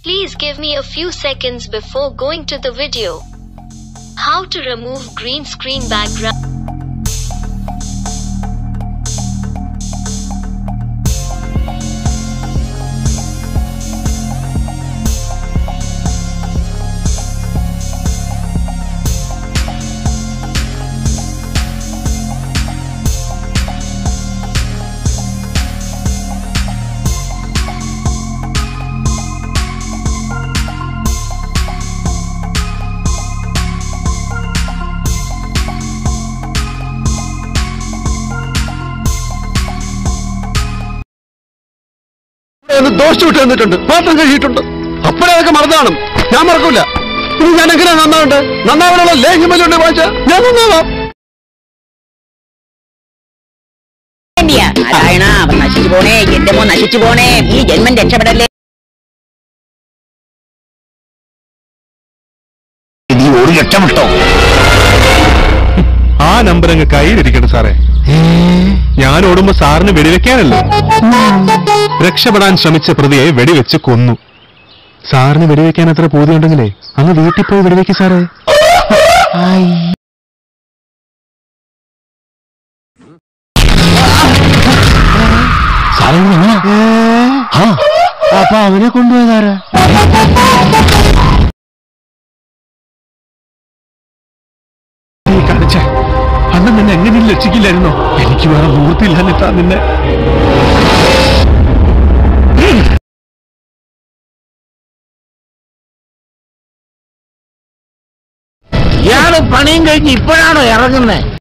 Please give me a few seconds before going to the video. How to remove green screen background. ഒന്ന് ദോഷം വിട്ട് തന്നിട്ടുണ്ട് പാത്രം കഴിയിട്ടുണ്ട് അപ്പോഴേ അതൊക്കെ മറന്നാണ് ഞാൻ മറക്കൂല ഇനി ഞാൻ എങ്ങനെ നന്നാവട്ടെ നന്നാവാനുള്ള ലേഖ്യമല്ലുണ്ട് വായിച്ച ഞാൻ നന്നാവാം വേണ്ടിയാ നാരായണ അവൻ നശിച്ചു പോണേ എന്റെ മോൻ നശിച്ചു പോണേ ഈ ജന്മൻ രക്ഷപ്പെടല്ലേ നീ ഒരു രക്ഷപ്പെട്ടോ ആ നമ്പർ അങ്ങ് കയ്യിലിരിക്കട്ടെ സാറേ ഞാൻ ഓടുമ്പോ സാറിന് വെടിവെക്കാനല്ലോ രക്ഷപ്പെടാൻ ശ്രമിച്ച പ്രതിയെ വെടിവെച്ച് കൊന്നു സാറിന് വെടിവെക്കാൻ അത്ര പൂതിയുണ്ടെങ്കിലേ അങ്ങ് വീട്ടിൽ പോയി വെടിവെക്ക് സാറേ സാറേ ഇത് എങ്ങനെയാ ആ അപ്പൊ അവനെ കൊണ്ടുപോയതാരാ നീ കാണിച്ച അന്ന് നിന്നെ എങ്ങനെയും രക്ഷിക്കില്ലായിരുന്നോ എനിക്ക് വേറെ നിവൃത്തിയില്ലാന്നിട്ടാ നിന്നെ ഇയാള് പണിയും കഴിഞ്ഞ് ഇപ്പോഴാണോ ഇറങ്ങുന്നത്